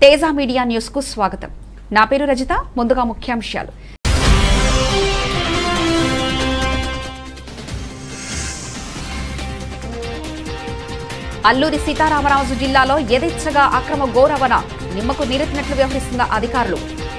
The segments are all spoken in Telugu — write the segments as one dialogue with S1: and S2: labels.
S1: తేజ మీడియా న్యూస్ కు స్వాగతం నా పేరు రజిత ముందుగా ముఖ్యాంశాలు అల్లూరి సీతారామరాజు జిల్లాలో యథేచ్ఛగా అక్రమ గోరవన నిమ్మకు నీరెత్తినట్లు వ్యవహరిస్తున్న అధికారులు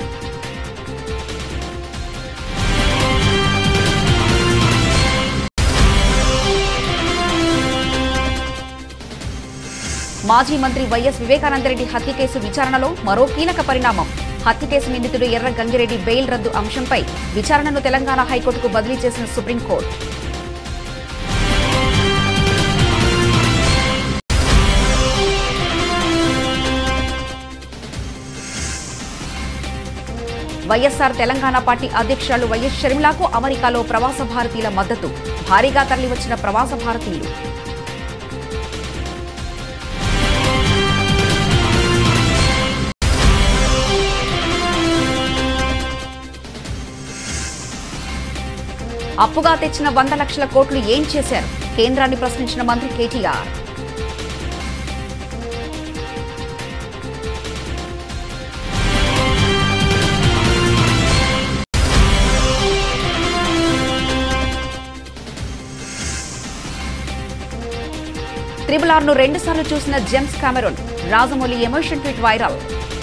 S1: మాజీ మంత్రి వైఎస్ వివేకానందరెడ్డి హత్య కేసు విచారణలో మరో కీలక పరిణామం హత్య కేసు నిందితుడు ఎర్ర గంగిరెడ్డి బెయిల్ రద్దు అంశంపై విచారణను తెలంగాణ హైకోర్టుకు బదిలీ చేసిన సుప్రీంకోర్టు వైఎస్ఆర్ తెలంగాణ పార్టీ అధ్యక్షురాలు వైఎస్ షర్మిలాకు అమెరికాలో ప్రవాస భారతీయుల మద్దతు భారీగా తరలివచ్చిన ప్రవాస భారతీయులు అప్పుగా తెచ్చిన వంద లక్షల కోట్లు ఏం చేశారు కేంద్రాన్ని ప్రశ్నించిన మంత్రి కేటీఆర్ త్రిబుల్ ఆర్ను రెండుసార్లు చూసిన James Cameron Rajamouli emotion tweet viral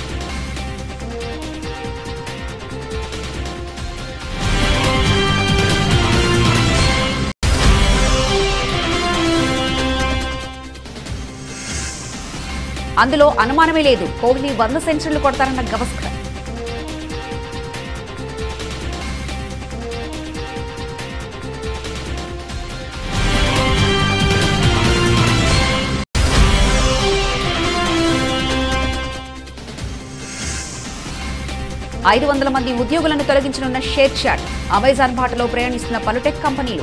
S1: అందులో అనుమానమే లేదు కోహ్లీ వంద సెంచరీలు కొడతారన్న గవస్కర్ ఐదు వందల మంది ఉద్యోగులను తొలగించనున్న షేర్ చాట్ అమెజాన్ బాటలో ప్రయాణిస్తున్న పలు టెక్ కంపెనీలు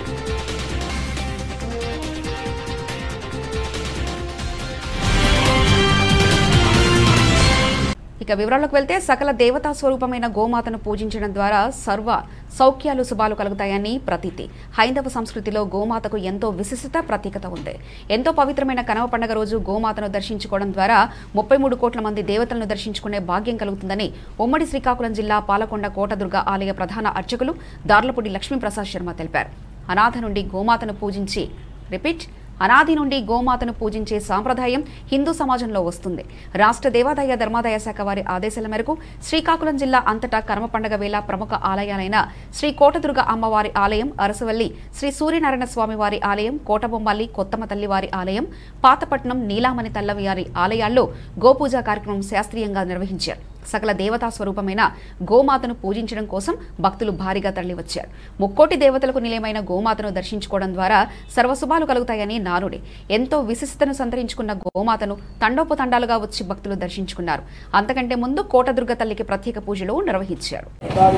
S1: ఇక వివరాలకు వెళ్తే సకల దేవతా స్వరూపమైన గోమాతను పూజించడం ద్వారా సర్వ సౌఖ్యాలు శుభాలు కలుగుతాయని ప్రతీతి హైందవ సంస్కృతిలో గోమాతకు ఎంతో విశిష్టత ప్రత్యేకత ఉంది ఎంతో పవిత్రమైన కనవ పండుగ రోజు గోమాతను దర్శించుకోవడం ద్వారా ముప్పై మూడు కోట్ల మంది దేవతలను దర్శించుకునే భాగ్యం కలుగుతుందని ఉమ్మడి శ్రీకాకుళం జిల్లా పాలకొండ కోటదుర్గ ఆలయ ప్రధాన అర్చకులు దార్లపూడి లక్ష్మీప్రసాద్ శర్మ తెలిపారు అనాథ నుండి గోమాతను పూజించి రిపీట్ అనాది నుండి గోమాతను పూజించే సాంప్రదాయం హిందూ సమాజంలో వస్తుంది రాష్ట్ర దేవాదాయ ధర్మాదాయ శాఖ వారి ఆదేశాల మేరకు శ్రీకాకుళం జిల్లా అంతటా కర్మ పండగ వేళ ప్రముఖ ఆలయాలైన శ్రీ కోటదుర్గ అమ్మవారి ఆలయం అరసవల్లి శ్రీ సూర్యనారాయణ స్వామి వారి ఆలయం కోటబొమ్మల్లి కొత్తమ తల్లి వారి ఆలయం పాతపట్నం నీలామణి తల్లవియారి ఆలయాల్లో గోపూజ కార్యక్రమం శాస్త్రీయంగా నిర్వహించారు సకల దేవతా స్వరూపమైన గోమాతను పూజించడం కోసం భక్తులు భారీగా తరలివచ్చారు ముక్కోటి దేవతలకు నిలయమైన గోమాతను దర్శించుకోవడం ద్వారా సర్వశుభాలు కలుగుతాయని నానుడి ఎంతో విశిష్టతను సంతరించుకున్న గోమాతను తండోపతండాలుగా వచ్చి భక్తులు దర్శించుకున్నారు అంతకంటే ముందు కోటదుర్గ తల్లికి ప్రత్యేక పూజలు నిర్వహించారు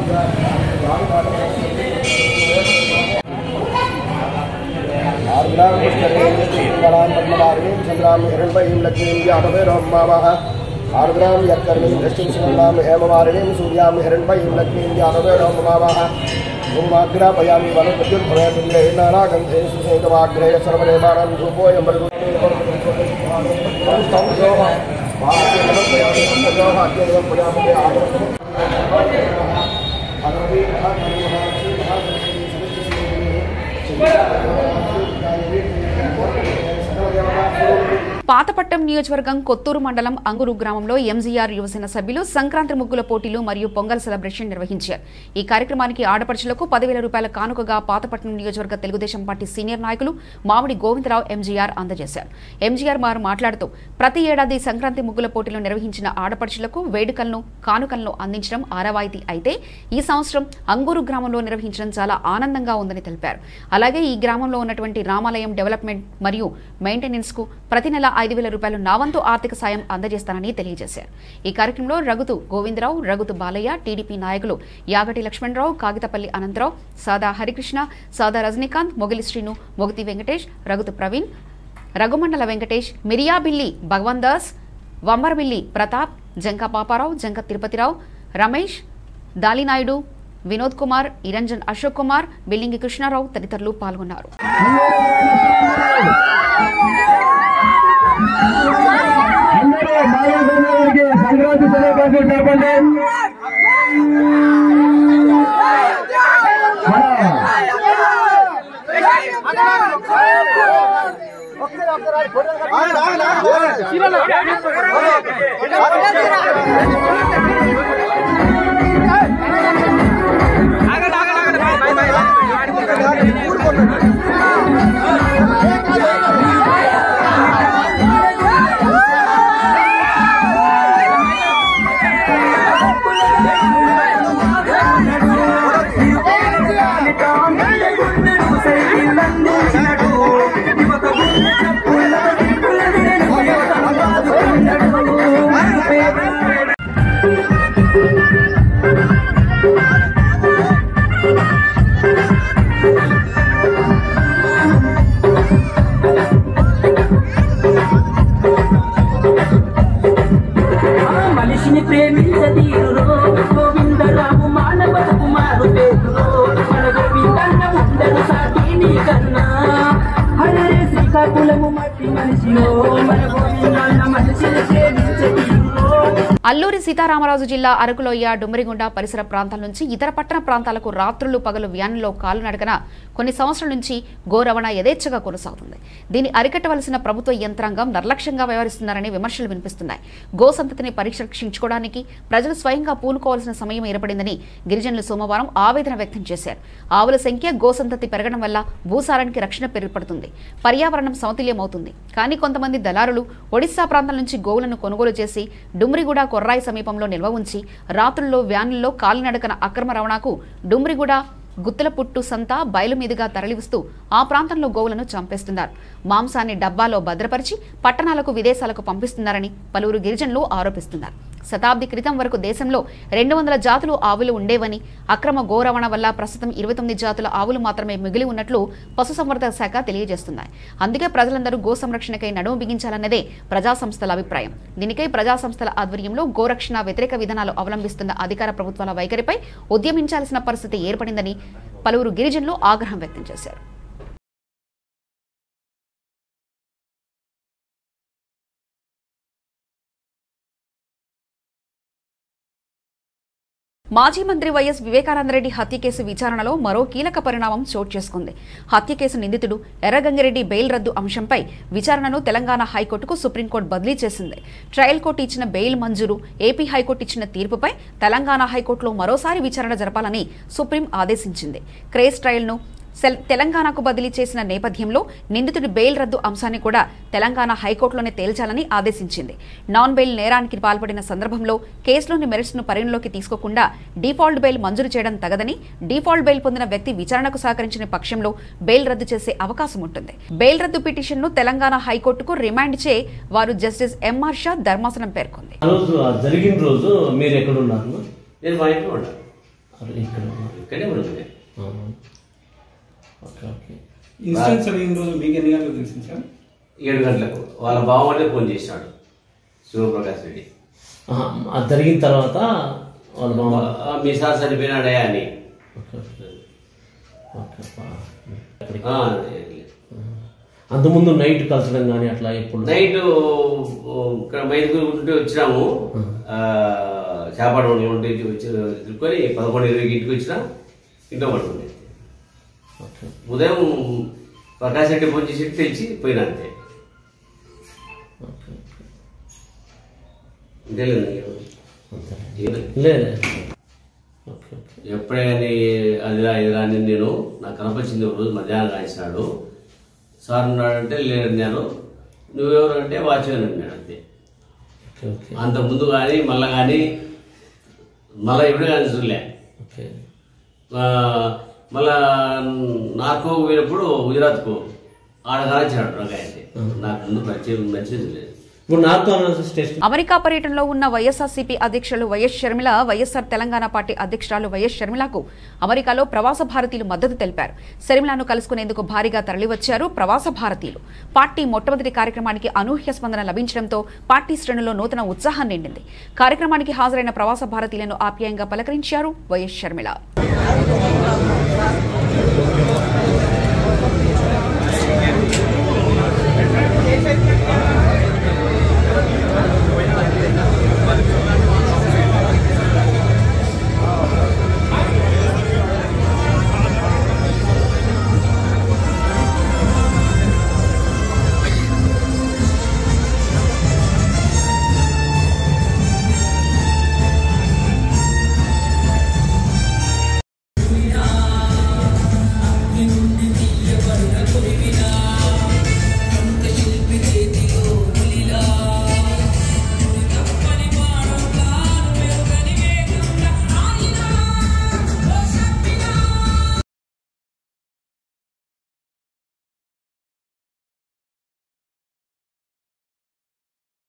S2: ఆర్ద్రాం పుష్కరేం శ్రీకరాం పద్మవారిణీం చంద్రాం హిరణ్మయీం లక్ష్మీం జాతవేరోహమ్మావహ ఆర్ద్రాం యత్కర్మీం దృష్టిం శివన్నాం హేమవారిణీం సూర్యాం హిరణ్మయీం లక్ష్మీం జాతవేరోహమ్మావహ భూమాగ్రాపయామి వనపద్యుద్భవేతుల్యే నానాగంధే సుశేకమాగ్రేయ సర్వదేవానాం ధూపోయం
S1: పాతపట్నం నియోజకవర్గం కొత్తూరు మండలం అంగురు గ్రామంలో ఎంజీఆర్ యువసేన సభ్యులు సంక్రాంతి ముగ్గుల పోటీలు మరియు పొంగల్ సెలబ్రేషన్ నిర్వహించారు ఈ కార్యక్రమానికి ఆడపడుచులకు పదివేల రూపాయల కానుకగా పాతపట్నం నియోజకవర్గ తెలుగుదేశం పార్టీ సీనియర్ నాయకులు మామిడి గోవిందరావు ఎంజీఆర్ అందజేశారు ఎంజీఆర్ వారు మాట్లాడుతూ ప్రతి ఏడాది సంక్రాంతి ముగ్గుల పోటీలు నిర్వహించిన ఆడపడుచులకు వేడుకలను కానుకలను అందించడం ఆనవాయితీ అయితే ఈ సంవత్సరం అంగూరు గ్రామంలో నిర్వహించడం చాలా ఆనందంగా ఉందని తెలిపారు అలాగే ఈ గ్రామంలో ఉన్నటువంటి రామాలయం డెవలప్మెంట్ మరియు మెయింటెనెన్స్ కు ప్రతి నెల ఐదు వేల రూపాయలు నా వంతు ఆర్థిక సాయం అందజేస్తానని తెలియజేశారు ఈ కార్యక్రమంలో రఘుతు గోవిందరావు రఘుతు బాలయ్య టీడీపీ నాయకులు యాగటి లక్ష్మణరావు కాగితపల్లి అనంతరావు సాదా హరికృష్ణ సాదా రజనీకాంత్ మొగిలి శ్రీను మొగతి వెంకటేష్ రఘుతు ప్రవీణ్ రఘుమండల వెంకటేష్ మిరియాబిల్లి భగవాన్ దాస్ వమ్మరబిల్లి ప్రతాప్ జంక పాపారావు జంక తిరుపతిరావు రమేష్ దాలినాయుడు వినోద్ కుమార్ ఇరంజన్ అశోక్ కుమార్ బిల్లింగి కృష్ణారావు తదితరులు పాల్గొన్నారు
S3: అందరూ బాలయ్య గారికి సంక్రాంతి అందరికీ శుభాకాంక్షలు చెప్పండి
S4: మనిషిని ప్రేమించదీరురో గోవిందరాము మానవ కుమారు పేరురో మన గోవిందన్న ఉండరు సాటి నీ కన్నా హరే శ్రీకాకుళము మట్టి మనిషిలో మన గోవిందన్న మనిషిని ప్రేమించదీరురో
S1: అల్లూరి సీతారామరాజు జిల్లా అరకులోయ డుమ్మరిగుండ పరిసర ప్రాంతాల నుంచి ఇతర పట్టణ ప్రాంతాలకు రాత్రులు పగలు వ్యాన్లో కాలు నడకన కొన్ని సంవత్సరాల నుంచి గో రవాణా యథేచ్ఛగా కొనసాగుతుంది దీన్ని అరికట్టవలసిన ప్రభుత్వ యంత్రాంగం నిర్లక్ష్యంగా వ్యవహరిస్తున్నారని విమర్శలు వినిపిస్తున్నాయి గో సంతతిని పరీక్షించుకోవడానికి ప్రజలు స్వయంగా పూనుకోవాల్సిన సమయం ఏర్పడిందని గిరిజనులు సోమవారం ఆవేదన వ్యక్తం చేశారు ఆవుల సంఖ్య గో సంతతి పెరగడం వల్ల భూసారానికి రక్షణ ఏర్పడుతుంది పర్యావరణం సమతుల్యమవుతుంది కానీ కొంతమంది దళారులు ఒడిశా ప్రాంతాల నుంచి గోవులను కొనుగోలు చేసి డుమ్రిగూడ కొర్రాయి సమీపంలో నిల్వ ఉంచి రాత్రుల్లో వ్యాన్లలో కాలినడకన అక్రమ రవాణాకు డుమ్రిగూడ గుత్తలపుట్టు సంత బయలు మీదుగా తరలివస్తూ ఆ ప్రాంతంలో గోవులను చంపేస్తున్నారు మాంసాన్ని డబ్బాలో భద్రపరిచి పట్టణాలకు విదేశాలకు పంపిస్తున్నారని పలువురు గిరిజనులు ఆరోపిస్తున్నారు శతాబ్ది క్రితం వరకు దేశంలో రెండు వందల జాతులు ఆవులు ఉండేవని అక్రమ గో రవాణా వల్ల ప్రస్తుతం ఇరవై తొమ్మిది జాతుల ఆవులు మాత్రమే మిగిలి ఉన్నట్లు పశుసంవర్ధక శాఖ తెలియజేస్తున్నాయి అందుకే ప్రజలందరూ గో సంరక్షణకై నడుము బిగించాలన్నదే ప్రజా సంస్థల అభిప్రాయం దీనికై ప్రజా సంస్థల ఆధ్వర్యంలో గోరక్షణ వ్యతిరేక విధానాలు అవలంబిస్తున్న అధికార ప్రభుత్వాల వైఖరిపై ఉద్యమించాల్సిన పరిస్థితి ఏర్పడిందని పలువురు గిరిజనులు ఆగ్రహం వ్యక్తం చేశారు మాజీ మంత్రి వైఎస్ వివేకానందరెడ్డి హత్య కేసు విచారణలో మరో కీలక పరిణామం చోటు చేసుకుంది హత్య కేసు నిందితుడు ఎర్రగంగిరెడ్డి బెయిల్ రద్దు అంశంపై విచారణను తెలంగాణ హైకోర్టుకు సుప్రీంకోర్టు బదిలీ చేసింది ట్రయల్ కోర్టు ఇచ్చిన బెయిల్ మంజూరు ఏపీ హైకోర్టు ఇచ్చిన తీర్పుపై తెలంగాణ హైకోర్టులో మరోసారి విచారణ జరపాలని సుప్రీం ఆదేశించింది క్రేస్ ట్రయల్ను సెల్- తెలంగాణకు బదిలీ చేసిన నేపథ్యంలో నిందితుడి బెయిల్ రద్దు అంశాన్ని కూడా తెలంగాణ హైకోర్టులోనే తేల్చాలని ఆదేశించింది నాన్ బెయిల్ నేరానికి పాల్పడిన సందర్భంలో కేసులోని మెరిట్స్ను పరిగణలోకి తీసుకోకుండా డిఫాల్ట్ బెయిల్ మంజూరు చేయడం తగదని డిఫాల్ట్ బెయిల్ పొందిన వ్యక్తి విచారణకు సహకరించిన పక్షంలో బెయిల్ రద్దు చేసే అవకాశం ఉంటుంది బెయిల్ రద్దు పిటిషన్ను తెలంగాణ హైకోర్టుకు రిమాండ్ చే వారు జస్టిస్ ఎంఆర్ షా ధర్మాసనం పేర్కొంది
S5: ఆ రోజు ఆ జరిగిన రోజు మీరు ఎక్కడ ఉన్నారు
S6: నేను మా ఇంట్లో ఉంటాను
S5: అరే, ఇక్కడ ఉన్నారు.
S6: ఇక్కడే ఉంటుంది
S5: అవును. ఓకే ఓకే
S7: ఇన్సిడెంట్ జరిగిన రోజు మీకు ఎన్ని గంటలకు తెలిసింది సార్
S6: ఏడు గంటలకు వాళ్ళ బావనే ఫోన్ చేసినాడు శివప్రకాష్ రెడ్డి
S5: ఆహా, అది జరిగిన తర్వాత వాళ్ళ మామ
S6: ఆ, మీ సార్ చనిపోయినాడే అని
S5: ఓకే ఓకే ఓకే బా.
S6: ఆ,
S5: అంతకుముందు నైట్ కలచడం కానీ అట్లా ఎప్పుడు
S6: నైట్ ఇక్కడ మైదుగురు ఉంటే వచ్చినాము ఆ, చేపడ ఉంటే వచ్చి తిరుక్కొని పదకొండు ఇరవైకి ఇంటికి వచ్చినా ఇంట్లో పడుతుంది
S5: ఓకే
S6: ఉదయం ప్రకాష్ రెడ్డి ఫోన్ చేసి తెచ్చి పోయినా అంతే
S5: ఓకే
S6: ఇంతే లేదు.
S5: అంతే
S6: ఏదో
S5: లేదు ఓకే ఓకే
S6: ఎప్పుడే కానీ అది రా ఇది రా అని నేను నాకు కనపచ్చింది ఒక రోజు మధ్యాహ్నం రాసినాడు సార్ ఉన్నాడంటే లేడు నేను నువ్వెవరు అంటే వాచ్మెన్ అన్నాడు అంతే
S5: ఓకే ఓకే
S6: అంత ముందు కానీ మళ్ళా కానీ మళ్ళీ ఎప్పుడు కానీ చూడలే
S5: ఓకే
S6: ఆ, మళ్ళా నార్కోకు పోయినప్పుడు గుజరాత్కు ఆడ కాల్చినాడు రంగాయ అంటే నాకు ముందు పరిచయం నచ్చింది లేదు
S5: ఇప్పుడు నార్కో అనాలిసిస్ టెస్ట్
S1: అమెరికా పర్యటనలో ఉన్న వైఎస్ఆర్సీపీ అధ్యక్షులు YS Sharmila YSR Telangana party అధ్యక్షురాలు వైఎస్ షర్మిలకు అమెరికాలో ప్రవాస భారతీయులు మద్దతు తెలిపారు షర్మిలను కలుసుకునేందుకు భారీగా తరలివచ్చారు ప్రవాస భారతీయులు పార్టీ మొట్టమొదటి కార్యక్రమానికి అనూహ్య స్పందన లభించడంతో పార్టీ శ్రేణుల్లో నూతన ఉత్సాహం నిండింది కార్యక్రమానికి హాజరైన ప్రవాస భారతీయులను ఆప్యాయంగా పలకరించారు వైఎస్ షర్మిల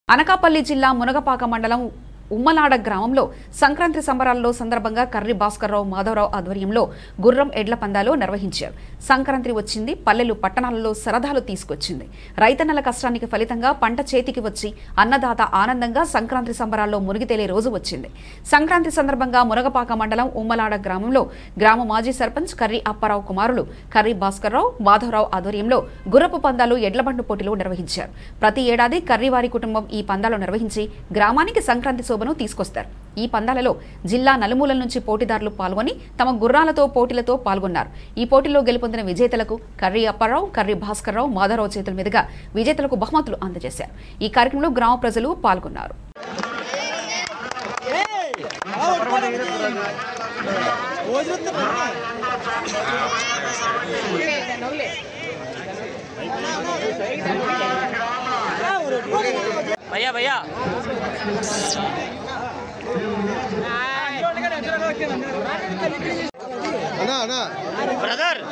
S1: అనకాపల్లి జిల్లా మునగపాక మండలం ఉమ్మలాడ గ్రామంలో సంక్రాంతి సంబరాల్లో సందర్భంగా కర్రి భాస్కర్రావు మాధవరావు ఆధ్వర్యంలో గుర్రం ఎడ్ల పందాలు నిర్వహించారు సంక్రాంతి వచ్చింది పల్లెలు పట్టణాలలో సరదాలు తీసుకొచ్చింది రైతన్నల కష్టానికి ఫలితంగా పంట చేతికి వచ్చి అన్నదాత ఆనందంగా సంక్రాంతి సంబరాల్లో మునిగితేలే రోజు వచ్చింది సంక్రాంతి సందర్భంగా మునగపాక మండలం ఉమ్మలాడ గ్రామంలో గ్రామ మాజీ సర్పంచ్ కర్రి అప్పారావు కుమారులు కర్రి భాస్కర్రావు మాధవరావు ఆధ్వర్యంలో గుర్రపు పందాలు ఎడ్లబండు పోటీలు నిర్వహించారు ప్రతి ఏడాది కర్రివారి కుటుంబం ఈ పందాలు నిర్వహించి గ్రామానికి సంక్రాంతి శోభను తీసుకొస్తారు ఈ పందాలలో జిల్లా నలుమూలల నుంచి పోటీదారులు పాల్గొని తమ గుర్రాలతో పోటీలతో పాల్గొన్నారు ఈ పోటీలో గెలుపొందిన విజేతలకు కర్రి అప్పారావు కర్రి భాస్కర్రావు మాధవరావు చేతుల మీదుగా విజేతలకు బహుమతులు అందజేశారు ఈ కార్యక్రమంలో గ్రామ ప్రజలు పాల్గొన్నారు
S3: भैया भैया ब्रदर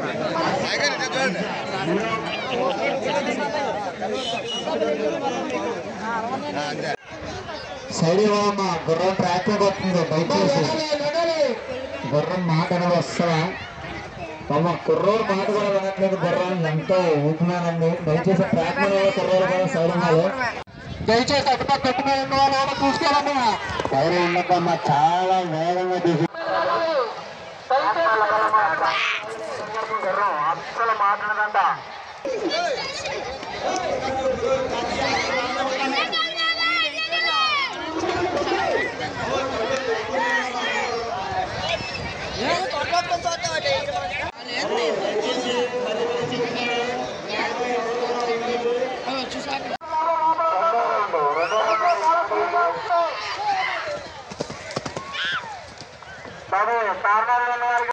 S8: సైడ్ ఇవ్వమ్మా గుర్రం ట్రాక్ వస్తుంది దయచేసి గుర్రం మాట అనేది వస్తుందా అమ్మ కుర్రోడు మాట కూడా వినట్లేదు గుర్రం ఎంతో ఊపినానండి దయచేసి ట్రాక్ మీద ఉన్న కుర్రోడు కూడా సైడ్ ఉన్నారు దయచేసి అటుపక్క కట్టు మీద ఉన్న వాళ్ళు ఎవరో చూసుకోవాలమ్మా సైడ్ ఉండకమ్మా చాలా వేగంగా తీసి గుర్రం అస్సలు మాట్లాడదంట బాబు కారణాలు ఉన్న వారికి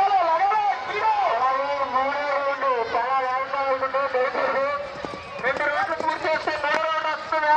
S8: చాలా వేగంగా వెళ్తుంటే దయచేసి రెండు రోజులు పూర్తి చేస్తే మూడో రౌండ్ వస్తుంది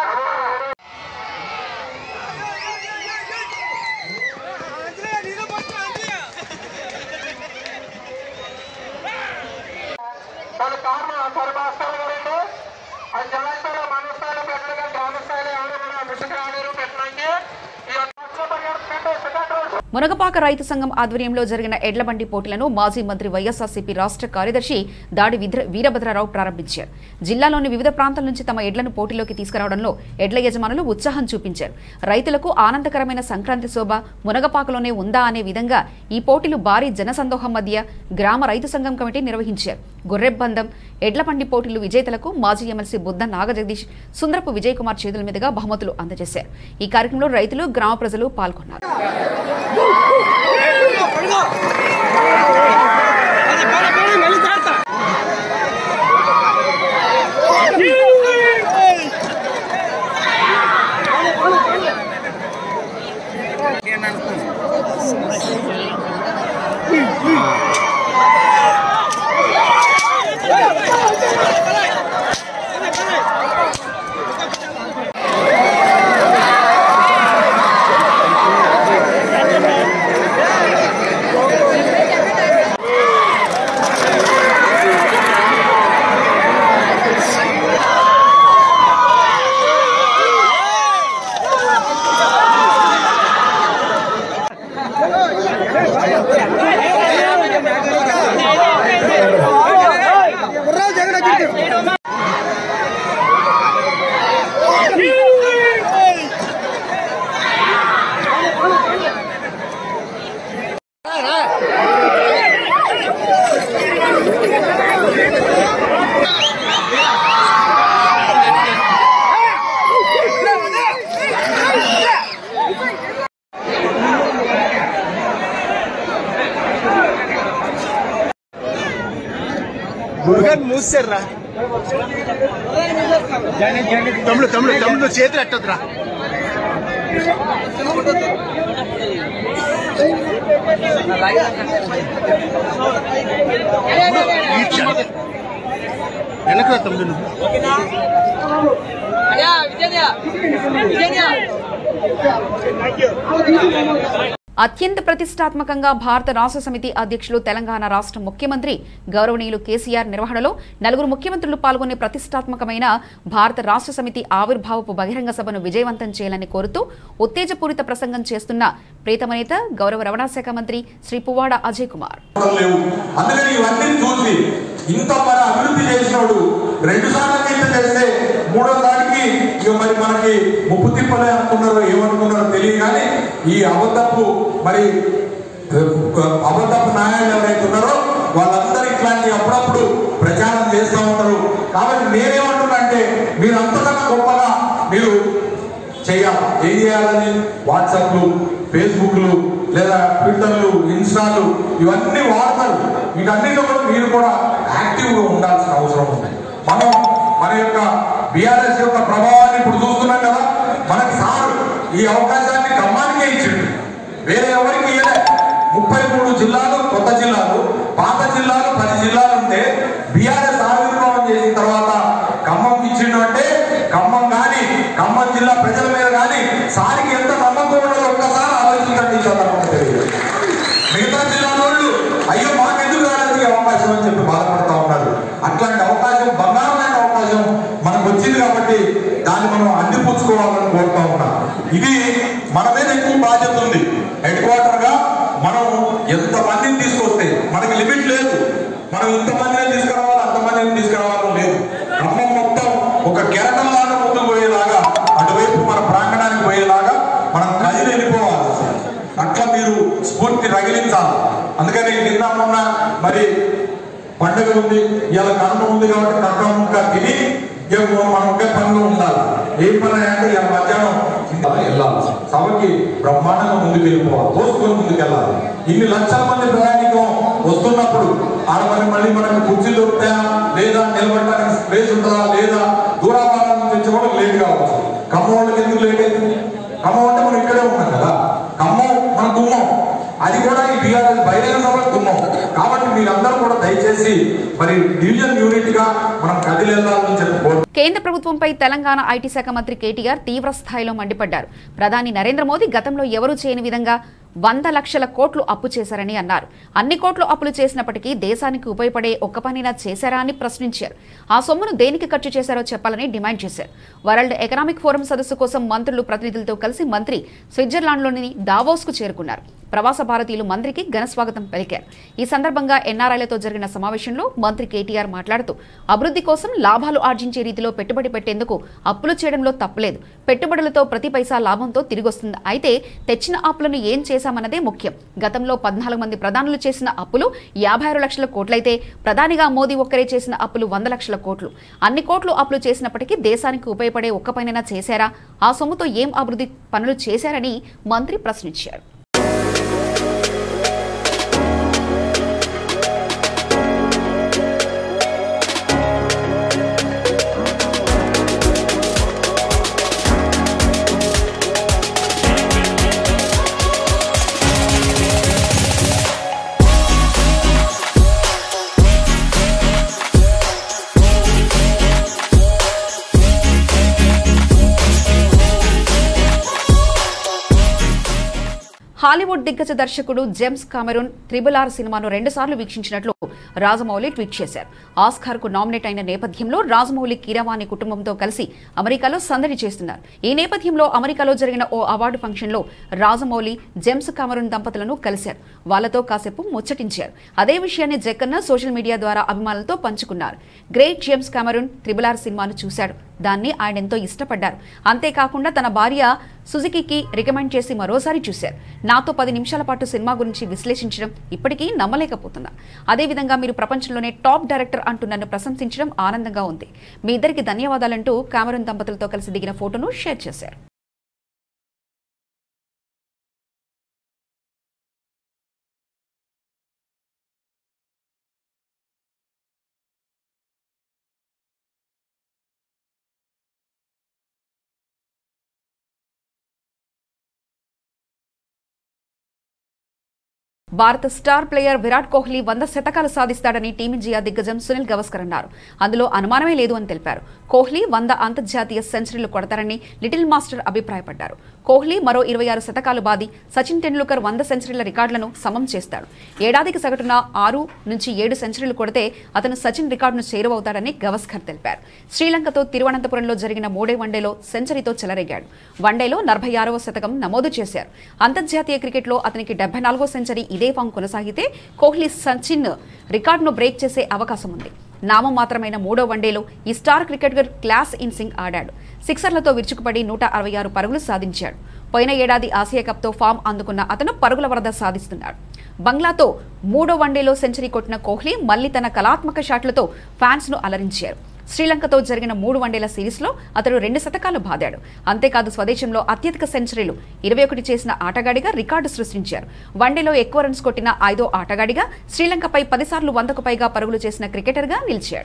S8: దాని కారణం సర్వస్థాయి గారండి అది జిల్లా స్థాయిలో మండల స్థాయిలో పెట్టలేక గ్రామ స్థాయిలో ఎవరు కూడా ముందుకు రాలేరు పెట్టడానికి ఈ యొక్క సెకండ్ రోజు
S1: మునగపాక రైతు సంఘం ఆధ్వర్యంలో జరిగిన ఎడ్లబండి పోటీలను మాజీ మంత్రి వైఎస్ఆర్సీపీ రాష్ట్ర కార్యదర్శి దాడి విద్ర- వీరభద్రరావు ప్రారంభించారు జిల్లాలోని వివిధ ప్రాంతాల నుంచి తమ ఎడ్లను పోటీలోకి తీసుకురావడంలో ఎడ్ల యజమానులు ఉత్సాహం చూపించారు రైతులకు ఆనందకరమైన సంక్రాంతి శోభ మునగపాకలోనే ఉందా అనే విధంగా ఈ పోటీలు భారీ జనసందోహం మధ్య గ్రామ రైతు సంఘం కమిటీ నిర్వహించారు గొర్రెబ్బందం ఎడ్లబండి పోటీలు విజేతలకు మాజీ ఎమ్మెల్సీ బుద్ధ నాగజగదీష్ సుందరపు విజయ్ కుమార్ చేతుల మీదుగా బహుమతులు అందజేశారు ఈ కార్యక్రమంలో రైతులు గ్రామ ప్రజలు పాల్గొన్నారు
S2: మురుగన్ మూసారా తమ్ముడు తమ్ముడు తమ్ముడు చేతులు ఎట్టొద్దురా వెనక తమ్ముడు నువ్వు
S3: విజయ విజయ
S1: అత్యంత ప్రతిష్టాత్మకంగా భారత రాష్ట్ర సమితి అధ్యక్షులు తెలంగాణ రాష్ట్ర ముఖ్యమంత్రి గౌరవనీయులు కేసీఆర్ నిర్వహణలో నలుగురు ముఖ్యమంత్రులు పాల్గొనే ప్రతిష్టాత్మకమైన భారత రాష్ట్ర సమితి ఆవిర్భావపు బహిరంగ సభను విజయవంతం చేయాలని కోరుతూ ఉత్తేజపూరిత ప్రసంగం చేస్తున్న ప్రీతమనేత గౌరవ రవాణా శాఖ మంత్రి శ్రీ పువ్వాడ అజయ్ కుమార్
S3: లేవు అందుకని ఇవన్నీ చూసి ఇంత మన అభివృద్ధి చేసినోడు రెండు సార్లు ఇంత చేస్తే మూడో దానికి ఇక మరి మనకి ముప్పు తిప్పలే అనుకున్నారో ఏమనుకున్నారో తెలియదు కానీ ఈ అబద్ధపు మరి అబద్ధపు న్యాయాలు ఎవరైతే ఉన్నారో వాళ్ళందరూ ఇట్లాంటి అప్పుడప్పుడు ప్రచారం చేస్తూ ఉంటారు కాబట్టి నేనేమంటున్నా అంటే మీరు అంతకన్నా గొప్పగా మీరు చేయాలి ఏం చేయాలని వాట్సాప్లు ఫేస్బుక్లు లేదా ట్విట్టర్లు ఇన్స్టాలు ఇవన్నీ వాడతారు వీటన్నిటిలో కూడా మీరు కూడా యాక్టివ్గా ఉండాల్సిన అవసరం ఉంది మనం మన యొక్క బీఆర్ఎస్ యొక్క ప్రభావాన్ని ఇప్పుడు చూస్తున్నాం కదా మనకి సార్ ఈ అవకాశాన్ని ఖమ్మానికే ఇచ్చిండు వేరే ఎవరికి ఇవ్వలే ముప్పై మూడు జిల్లాలు కొత్త జిల్లాలు పాత జిల్లాలు పది జిల్లాలు ఉంటే బీఆర్ఎస్ ఆవిర్భావం చేసిన తర్వాత ఖమ్మం ఇచ్చిండు అంటే ఖమ్మం కానీ ఖమ్మం జిల్లా ప్రజల మీద కానీ సారికి ఎంత నమ్మకం ఉన్నదో ఒక్కసారి ఆలోచించండి ఈ సందర్భంగా తెలియదు మిగతా జిల్లాల వాళ్ళు అయ్యో మాకెందుకు రాలేదు ఈ అవకాశం అని చెప్పి బాధపడతా ఉన్నారు అట్లాంటి అవకాశం బంగారమైన అవకాశం మనకు వచ్చింది కాబట్టి దాన్ని మనం అందిపుచ్చుకోవాలని కోరుతా ఉన్నాం ఇది మన మీద ఎక్కువ బాధ్యత ఉంది హెడ్ క్వార్టర్ గా మనం ఎంత మందిని తీసుకొస్తే మనకి లిమిట్ లేదు మనం ఇంత మందిని తీసుకురావాలి అంత మందిని తీసుకురావాలని లేదు ఖమ్మం మొత్తం ఒక కెరటం లాగా ముందుకు పోయేలాగా అటువైపు మన ప్రాంగణానికి పోయేలాగా మనం కదిలి వెళ్ళిపోవాలి అట్లా మీరు స్ఫూర్తి రగిలించాలి అందుకని నిన్న మొన్న మరి పండుగ ఉంది ఇలా కనుమ ఉంది కాబట్టి కక్క ముక్క తిని ఇక మనం ఒకే పనిలో ఉండాలి ఏ పని అంటే ఇలా మధ్యాహ్నం ఇంత వెళ్ళాలి సభకి బ్రహ్మాండంగా ముందుకు వెళ్ళిపోవాలి దోసుకొని ముందుకు వెళ్ళాలి ఇన్ని లక్షల మంది ప్రయాణికం వస్తున్నప్పుడు ఆడ మరి మళ్ళీ మనకి కుర్చీలు దొరుకుతాయా లేదా నిలబడడానికి స్పేస్ ఉంటుందా లేదా దూరాభారం నుంచి వచ్చే వాళ్ళకి లేట్ కావచ్చు ఖమ్మం వాళ్ళకి ఎందుకు లేట్ అవుతుంది ఖమ్మం అంటే మనం ఇక్కడే ఉన్నాం కదా ఖమ్మం మన గుమ్మం అది కూడా ఈ బీఆర్ఎస్ బహిరంగ సభ గుమ్మం కాబట్టి మీరందరూ కూడా దయచేసి మరి డివిజన్ యూనిట్ గా మనం కదిలి వెళ్ళాలని చెప్పి కోరు
S1: కేంద్ర ప్రభుత్వంపై తెలంగాణ ఐటీ శాఖ మంత్రి కేటీఆర్ తీవ్ర స్థాయిలో మండిపడ్డారు ప్రధాని నరేంద్ర మోదీ గతంలో ఎవరూ చేయని విధంగా వంద లక్షల కోట్లు అప్పు చేశారని అన్నారు అన్ని కోట్లు అప్పులు చేసినప్పటికీ దేశానికి ఉపయోగపడే ఒక్క పనినా చేశారా అని ప్రశ్నించారు ఆ సొమ్మును దేనికి ఖర్చు చేశారో చెప్పాలని డిమాండ్ చేశారు వరల్డ్ ఎకనామిక్ ఫోరం సదస్సు కోసం మంత్రులు ప్రతినిధులతో కలిసి మంత్రి స్విట్జర్లాండ్లోని దావోస్కు చేరుకున్నారు ప్రవాస భారతీయులు మంత్రికి ఘన స్వాగతం పలికారు ఈ సందర్భంగా ఎన్ఆర్ఐలతో జరిగిన సమావేశంలో మంత్రి కేటీఆర్ మాట్లాడుతూ అభివృద్ధి కోసం లాభాలు ఆర్జించే రీతిలో పెట్టుబడి పెట్టేందుకు అప్పులు చేయడంలో తప్పలేదు పెట్టుబడులతో ప్రతి పైసా లాభంతో తిరిగొస్తుంది అయితే తెచ్చిన అప్పులను ఏం చేశామన్నదే ముఖ్యం గతంలో పద్నాలుగు మంది ప్రధానులు చేసిన అప్పులు యాభై ఆరు లక్షల కోట్లయితే ప్రధానిగా మోదీ ఒక్కరే చేసిన అప్పులు వంద లక్షల కోట్లు అన్ని కోట్లు అప్పులు చేసినప్పటికీ దేశానికి ఉపయోగపడే ఒక్క పనైనా చేశారా ఆ సొమ్ముతో ఏం అభివృద్ధి పనులు చేశారని మంత్రి ప్రశ్నించారు హాలీవుడ్ దిగ్గజ దర్శకుడు జేమ్స్ కామెరూన్ త్రిబుల్ ఆర్ సినిమాను రెండుసార్లు వీక్షించినట్లు రాజమౌళి ట్వీట్ చేశారు ఆస్కార్ కు నామినేట్ అయిన నేపథ్యంలో రాజమౌళి కీరవాణి కుటుంబంతో కలిసి అమెరికాలో సందడి చేస్తున్నారు ఈ నేపథ్యంలో అమెరికాలో జరిగిన ఓ అవార్డు ఫంక్షన్లో రాజమౌళి జేమ్స్ కామెరూన్ దంపతులను కలిశారు వాళ్లతో కాసేపు ముచ్చటించారు అదే విషయాన్ని జక్కన్న సోషల్ మీడియా ద్వారా అభిమానులతో పంచుకున్నారు great James Cameron triple R సినిమాను చూశాడు దాన్ని ఆయన ఎంతో ఇష్టపడ్డారు అంతేకాకుండా తన భార్య సుజుకికి రికమెండ్ చేసి మరోసారి చూశారు నాతో పది నిమిషాల పాటు సినిమా గురించి విశ్లేషించడం ఇప్పటికీ నమ్మలేకపోతున్నా అదేవిధంగా మీరు ప్రపంచంలోనే టాప్ డైరెక్టర్ అంటూ నన్ను ప్రశంసించడం ఆనందంగా ఉంది మీ ఇద్దరికి ధన్యవాదాలంటూ కామరూన్ దంపతులతో కలిసి దిగిన ఫోటోను షేర్ చేశారు భారత స్టార్ ప్లేయర్ విరాట్ కోహ్లీ వంద శతకాలు సాధిస్తాడని టీమిండియా దిగ్గజం సునీల్ గవస్కర్ అన్నారు అందులో అనుమానమే లేదు అని తెలిపారు కోహ్లీ వంద అంతర్జాతీయ సెంచరీలు కొడతారని లిటిల్ మాస్టర్ అభిప్రాయపడ్డారు కోహ్లీ మరో ఇరవై ఆరు శతకాలు బాది సచిన్ టెండూల్కర్ వంద సెంచరీల రికార్డులను సమం చేస్తాడు ఏడాదికి సగటున ఆరు నుంచి ఏడు సెంచరీలు కొడితే అతను సచిన్ రికార్డును చేరువవుతాడని గవస్కర్ తెలిపారు శ్రీలంకతో తిరువనంతపురంలో జరిగిన మూడే వన్డేలో సెంచరీతో చెలరేగాడు వన్డేలో నలభై ఆరవ శతకం నమోదు చేశారు అంతర్జాతీయ క్రికెట్లో అతనికి డెబ్బై నాలుగో సెంచరీ ఇదే ఫామ్ కొనసాగితే కోహ్లీ సచిన్ రికార్డును బ్రేక్ చేసే అవకాశం ఉంది నామం మాత్రమైన మూడో వన్డేలో ఈ స్టార్ క్రికెటర్ క్లాస్ ఇన్సింగ్ ఆడాడు సిక్సర్లతో విరుచుకుపడి నూట అరవై ఆరు పరుగులు సాధించాడు పోయిన ఏడాది ఆసియా కప్తో ఫామ్ అందుకున్న అతను పరుగుల వరద సాధిస్తున్నాడు బంగ్లాతో మూడో వన్డేలో సెంచరీ కొట్టిన కోహ్లీ మళ్లీ తన కళాత్మక షాట్లతో ఫ్యాన్స్ ను అలరించారు శ్రీలంకతో జరిగిన మూడు వన్డేల సిరీస్లో అతడు రెండు శతకాలు బాదాడు అంతేకాదు స్వదేశంలో అత్యధిక సెంచరీలు ఇరవై ఒకటి చేసిన ఆటగాడిగా రికార్డు సృష్టించారు వన్డేలో ఎక్కువ రన్స్ కొట్టిన ఐదో ఆటగాడిగా శ్రీలంకపై పదిసార్లు వందకు పైగా పరుగులు చేసిన క్రికెటర్గా నిలిచాడు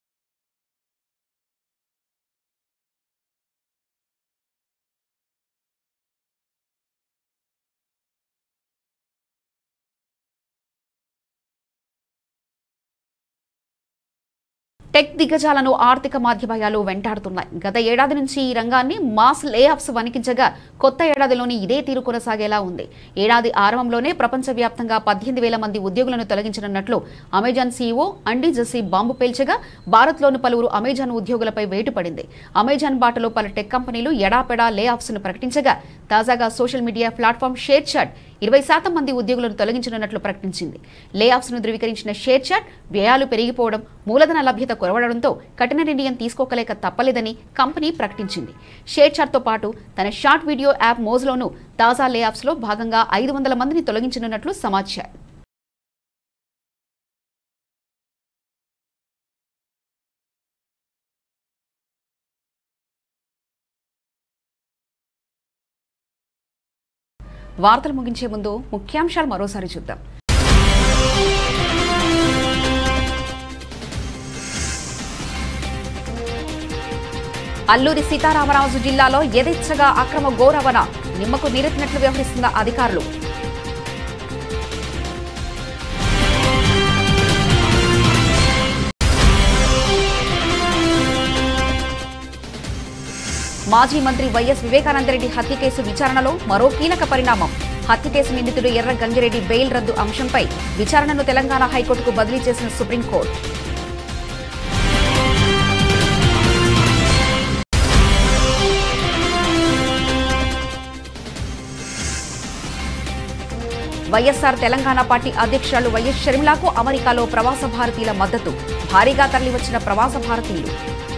S1: టెక్ దిగ్గజాలను ఆర్థిక మాధ్యమాయాలు వెంటాడుతున్నాయి గత ఏడాది నుంచి ఈ రంగాన్ని మాస్ లే ఆఫ్స్ వణికించగా కొత్త ఏడాదిలోని ఇదే తీరు కొనసాగేలా ఉంది ఏడాది ఆరంభంలోనే ప్రపంచవ్యాప్తంగా పద్దెనిమిది వేల మంది ఉద్యోగులను తొలగించనున్నట్లు Amazon CEO Andy Jassy bomb పేల్చగా భారత్లోని పలువురు అమెజాన్ ఉద్యోగులపై వేటు పడింది అమెజాన్ బాటలో పలు టెక్ కంపెనీలు ఎడాపెడా లే ఆఫ్స్ ను ప్రకటించగా తాజాగా social media platform ShareChat ఇరవై శాతం మంది ఉద్యోగులను తొలగించనున్నట్లు ప్రకటించింది లే ఆఫ్స్ ను ధృవీకరించిన షేర్ చాట్ వ్యయాలు పెరిగిపోవడం మూలధన లభ్యత కొరవడంతో కఠిన నిర్ణయం తీసుకోకలేక తప్పలేదని కంపెనీ ప్రకటించింది షేర్ చాట్తో పాటు తన షార్ట్ వీడియో యాప్ మోజ్లోనూ తాజా లే ఆఫ్స్లో భాగంగా ఐదు వందల మందిని తొలగించనున్నట్లు సమాచారం వార్తలు ముగించే ముందు ముఖ్యాంశాలు మరోసారి చూద్దాం అల్లూరి సీతారామరాజు జిల్లాలో యథేచ్ఛగా అక్రమ గోరవణ నిమ్మకు నీరెత్తినట్లు వ్యవహరిస్తున్న అధికారులు మాజీ మంత్రి వైఎస్ వివేకానందరెడ్డి హత్య కేసు విచారణలో మరో కీలక పరిణామం హత్య కేసు నిందితుడు ఎర్ర గంగిరెడ్డి బెయిల్ రద్దు అంశంపై విచారణను తెలంగాణ హైకోర్టుకు బదిలీ చేసిన సుప్రీంకోర్టు వైఎస్ఆర్ తెలంగాణ పార్టీ అధ్యక్షురాలు వైఎస్ షర్మిలాకు అమెరికాలో ప్రవాస భారతీయుల మద్దతు భారీగా తరలివచ్చిన ప్రవాస భారతీయులు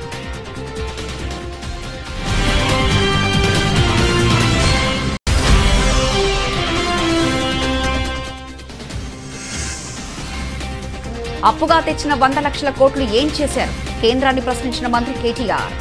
S1: అప్పుగా తెచ్చిన వంద లక్షల కోట్లు ఏం చేశారు కేంద్రాన్ని ప్రశ్నించిన మంత్రి కేటీఆర్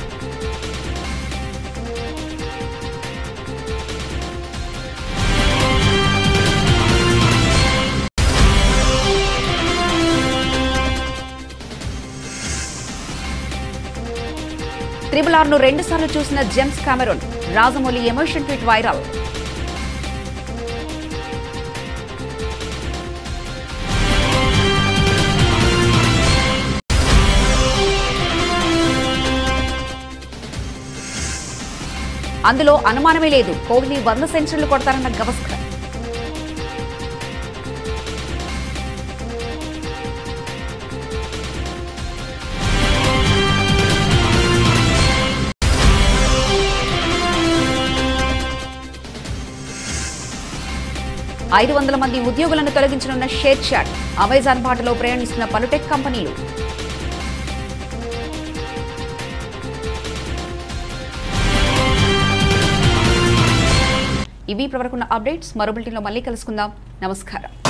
S1: త్రిబుల్ ఆర్ను రెండుసార్లు చూసిన James Cameron Rajamouli emotion tweet viral అందులో అనుమానమే లేదు కోహ్లీ వంద సెంచరీలు కొడతారన్న గవస్కర్ ఐదు వందల మంది ఉద్యోగులను తొలగించనున్న షేర్ చాట్ అమెజాన్ బాటలో ప్రయాణిస్తున్న పలు టెక్ కంపెనీలు ఇవి ఇప్పటివరకున్న అప్డేట్స్ మరో బులెటిన్లో మళ్ళీ కలుసుకుందాం నమస్కారం